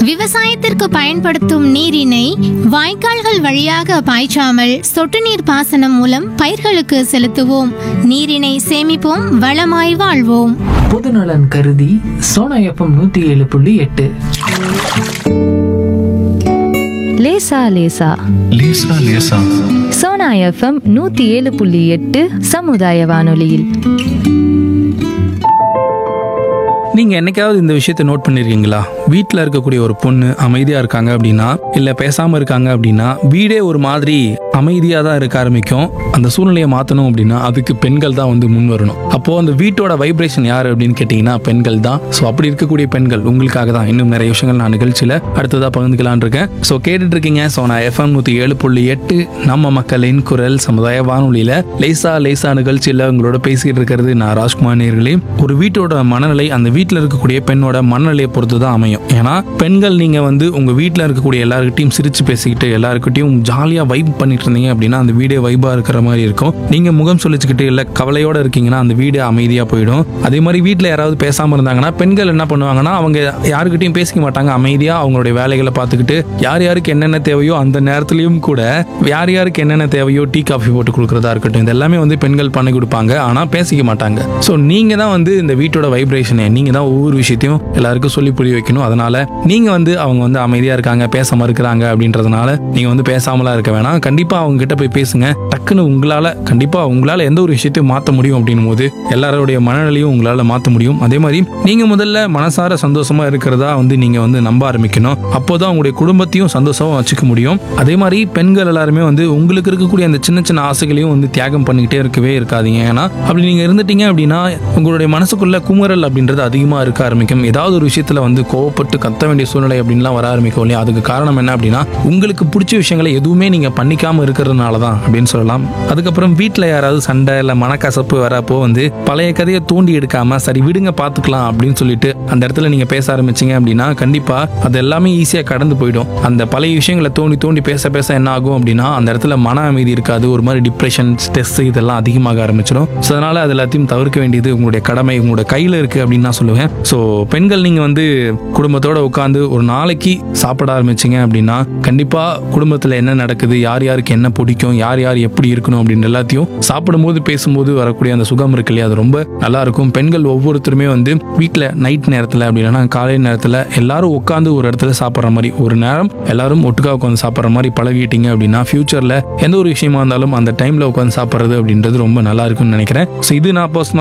விவசாயத்திற்கு பயன்படுத்தும் நீரினை வாய்க்கால்கள் வழியாக பாய்ச்சாமல் சொட்டு நீர் பாசனம் மூலம் பயிர்களுக்கு செலுத்துவோம் நீரினை சேமிப்போம் வளமாய் வாழ்வோம் பொதுநலன் கருதி சோனா எஃப்எம் நூத்தி ஏழு புள்ளி எட்டு லேசா லேசா லேசா லேசா சோனா எஃப்எம் நூத்தி ஏழு புள்ளி எட்டு சமுதாய வானொலியில் நீங்க என்னைக்காவது இந்த விஷயத்தை நோட் பண்ணிருக்கீங்களா வீட்டில் இருக்கக்கூடிய ஒரு பொண்ணு அமைதியா இருக்காங்க அப்படின்னா இல்ல பேசாம இருக்காங்க அப்படின்னா வீடே ஒரு மாதிரி அமைதியா தான் இருக்க ஆரம்பிக்கும் அந்த சூழ்நிலையை மாத்தணும் அப்படின்னா அதுக்கு பெண்கள் தான் வந்து முன் வரணும் அப்போ அந்த வீட்டோட வைப்ரேஷன் யார் அப்படின்னு கேட்டிங்கன்னா பெண்கள் தான் ஸோ அப்படி இருக்கக்கூடிய பெண்கள் உங்களுக்காக தான் இன்னும் நிறைய விஷயங்கள் நான் நிகழ்ச்சியில அடுத்ததா பகிர்ந்துக்கலாம்னு இருக்கேன் ஸோ கேட்டுட்டு இருக்கீங்க ஸோ நான் எஃப்எம் நூத்தி ஏழு புள்ளி எட்டு நம்ம மக்களின் குரல் சமுதாய வானொலியில லேசா லேசா நிகழ்ச்சியில உங்களோட பேசிட்டு இருக்கிறது நான் ராஜ்குமார் நேர்களே ஒரு வீட்டோட மனநிலை அந்த வீட்டில் இருக்கக்கூடிய பெண்ணோட மனநிலையை பொறுத்து தான் அமையும் ஏன்னா பெண்கள் நீங்க வந்து உங்க வீட்டில் இருக்கக்கூடிய எல்லாருக்கிட்டையும் சிரிச்சு பேசிக்கிட்டு எல்லாருக்கிட்டையும் ஜாலியா வைப் பண்ணிட்டு இருந்தீங்க அப்படின்னா அந்த வீடே வைபா இருக்கிற மாதிரி இருக்கும் நீங்க முகம் சொல்லிச்சுக்கிட்டு இல்ல கவலையோட இருக்கீங்கன்னா அந்த வீடு அமைதியா போயிடும் அதே மாதிரி வீட்டில் யாராவது பேசாம இருந்தாங்கன்னா பெண்கள் என்ன பண்ணுவாங்கன்னா அவங்க யாருக்கிட்டையும் பேசிக்க மாட்டாங்க அமைதியா அவங்களுடைய வேலைகளை பார்த்துக்கிட்டு யார் யாருக்கு என்னென்ன தேவையோ அந்த நேரத்துலயும் கூட யார் யாருக்கு என்னென்ன தேவையோ டீ காஃபி போட்டு கொடுக்கறதா இருக்கட்டும் இது எல்லாமே வந்து பெண்கள் பண்ணி கொடுப்பாங்க ஆனா பேசிக்க மாட்டாங்க ஸோ நீங்க தான் வந்து இந்த வீட்டோட வைப்ரேஷனே நீங்க தான் ஒவ்வொரு விஷயத்தையும் எல்லாருக்கும் சொல்லி புரிய வைக்கணும் அதனால நீங்க வந்து அவங்க வந்து அமைதியா இருக்காங்க பேச மறுக்கிறாங்க அப்படின்றதுனால நீங்க வந்து பேசாமலா இருக்க வேணாம் கண்டிப்பா அவங்க கிட்ட போய் பேசுங்க டக்குன்னு உங்களால கண்டிப்பா உங்களால எந்த ஒரு விஷயத்தையும் மாத்த முடியும் அப்படின்னும் போது எல்லாரோடைய மனநிலையும் உங்களால மாத்த முடியும் அதே மாதிரி நீங்க முதல்ல மனசார சந்தோஷமா இருக்கிறதா வந்து நீங்க வந்து நம்ப ஆரம்பிக்கணும் அப்போதான் உங்களுடைய குடும்பத்தையும் சந்தோஷமா வச்சுக்க முடியும் அதே மாதிரி பெண்கள் எல்லாருமே வந்து உங்களுக்கு இருக்கக்கூடிய அந்த சின்ன சின்ன ஆசைகளையும் வந்து தியாகம் பண்ணிக்கிட்டே இருக்கவே இருக்காதீங்க ஏன்னா அப்படி நீங்க இருந்துட்டீங்க அப்படின்னா உங்களுடைய மனசுக்குள்ள குமுறல் அப்படின்றது அதிகமா இருக்க ஆரம்பிக்கும் ஏதாவது ஒரு விஷயத்துல வந்து கோவப்பட்டு கத்த வேண்டிய சூழ்நிலை அப்படின்லாம் வர ஆரம்பிக்கும் இல்லையா அதுக்கு காரணம் என்ன அப்படின்னா உங்களுக்கு பிடிச்ச விஷயங்களை எதுவுமே நீங்க பண்ணிக்காம இருக்கிறதுனால தான் அப்படின்னு சொல்லலாம் அதுக்கப்புறம் வீட்டில் யாராவது சண்டை இல்லை மனக்கசப்பு வரப்போ வந்து பழைய கதையை தூண்டி எடுக்காம சரி விடுங்க பார்த்துக்கலாம் அப்படின்னு சொல்லிட்டு அந்த இடத்துல நீங்க பேச ஆரம்பிச்சீங்க அப்படின்னா கண்டிப்பா அது எல்லாமே ஈஸியா கடந்து போயிடும் அந்த பழைய விஷயங்களை தோண்டி தோண்டி பேச பேச என்ன ஆகும் அப்படின்னா அந்த இடத்துல மன அமைதி இருக்காது ஒரு மாதிரி டிப்ரெஷன் ஸ்ட்ரெஸ் இதெல்லாம் அதிகமாக ஆரம்பிச்சிடும் ஸோ அதனால அது எல்லாத்தையும் தவிர்க்க வேண்டியது உங்களுடைய கடமை உங்களோட கையில இருக்கு அப்படின்னு நான் சொல்லுவேன் ஸோ பெண்கள் நீங்க வந்து குடும்பத்தோட உட்காந்து ஒரு நாளைக்கு சாப்பிட ஆரம்பிச்சீங்க அப்படின்னா கண்டிப்பா குடும்பத்துல என்ன நடக்குது யார் யாருக்கு என்ன பிடிக்கும் யார் யார் எப்படி இருக்கணும் அப்படின்னு எல்லாத்தையும் சாப்பிடும்போது பேசும்போது வரக்கூடிய அந்த சுகம் இருக்கு இல்லையா அது ரொம்ப நல்லா இருக்கும் பெண்கள் ஒவ்வொருத்தருமே வந்து வீட்டில் நைட் நேரத்தில் அப்படி இல்லைன்னா காலை நேரத்தில் எல்லாரும் உட்காந்து ஒரு இடத்துல சாப்பிட்ற மாதிரி ஒரு நேரம் எல்லாரும் ஒட்டுக்கா உட்காந்து சாப்பிட்ற மாதிரி பழகிட்டீங்க அப்படின்னா ஃபியூச்சரில் எந்த ஒரு விஷயமா இருந்தாலும் அந்த டைமில் உட்காந்து சாப்பிட்றது அப்படின்றது ரொம்ப நல்லா இருக்கும்னு நினைக்கிறேன் ஸோ இது நான் பர்சனல்